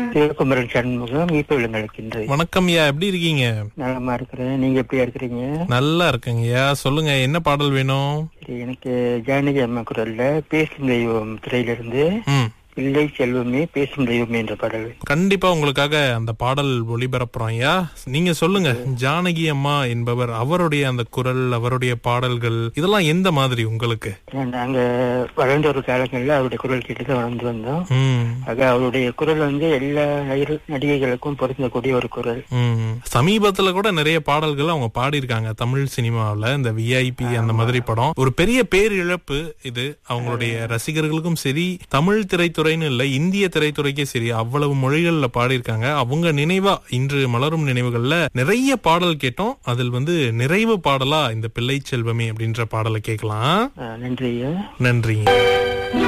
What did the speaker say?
சிவகுமரன் சண்முகம் இப்ப விழுந்தளிக்கின்றது வணக்கம் ஐயா எப்படி இருக்கீங்க நலமா இருக்கிறேன் நீங்க எப்படி இருக்கிறீங்க நல்லா இருக்கேங்கய்யா சொல்லுங்க என்ன பாடல் வேணும் சரி எனக்கு ஜானகி அம்மா குரல்ல பேசும் தெய்வம் திரையிலிருந்து ம் பிள்ளை செல்வமே பேசும் தெய்வமே என்ற பாடல் கண்டிப்பா உங்களுக்காக அந்த பாடல் ஒளிபரப்புறோம் ஐயா நீங்க சொல்லுங்க ஜானகி அம்மா என்பவர் அவருடைய அந்த குரல் அவருடைய பாடல்கள் இதெல்லாம் எந்த மாதிரி உங்களுக்கு ஏன்னா, நாங்க வளர்ந்த ஒரு காலங்கள்ல அவருடைய குரல் கேட்டுதான் வளர்ந்து வந்தோம் ம் ஆக அவருடைய குரல் வந்து எல்லா நடிகர்- நடிகைகளுக்கும் பொருந்தக்கூடிய ஒரு குரல் ம். சமீபத்துல கூட நிறைய பாடல்கள் அவங்க பாடியிருக்காங்க தமிழ் சினிமாவுல இந்த விஐபி அந்த மாதிரி படம் ஒரு பெரிய பேரிழப்பு இது அவங்களுடைய ரசிகர்களுக்கும் சரி தமிழ் திரைத்துறைன்னு இல்ல இந்திய திரைத்துறைக்கே சரி அவ்வளவு மொழிகள்ல பாடியிருக்காங்க அவங்க நினைவா இன்று மலரும் நினைவுகள்ல நிறைய பாடல் கேட்டோம் அதில் வந்து நிறைவு பாடலா இந்த பிள்ளை செல்வமே அப்படின்ற பாடலை கேட்கலாம் ஆ, நன்றி ஐயா நன்றி